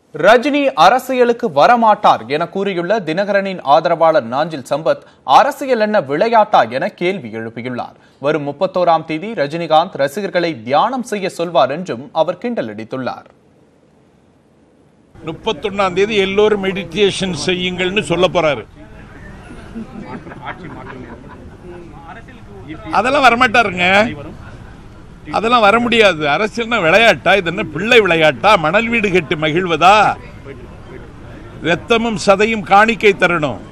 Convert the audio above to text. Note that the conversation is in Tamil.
ரஜினி அரசியலுக்கு வரமாட்டார் என கூறியுள்ள தினகரனின் ஆதரவாளர் நாஞ்சில் சம்பத் அரசியல் என்ன விளையாட்டா என கேள்வி எழுப்பியுள்ளார் வரும் முப்பத்தோராம் தேதி ரஜினிகாந்த் ரசிகர்களை தியானம் செய்ய சொல்வார் என்றும் அவர் கிண்டல் அடித்துள்ளார் முப்பத்தொன்னாம் தேதி எல்லோரும் மெடிடேஷன் செய்யுங்கள்னு சொல்ல போறாரு அதெல்லாம் வரமாட்டாருங்க அதெல்லாம் வர முடியாது அரசியல்னா விளையாட்டா இது என்ன பிள்ளை விளையாட்டா மணல் வீடு கட்டி மகிழ்வதா ரத்தமும் சதையும் காணிக்கை தரணும்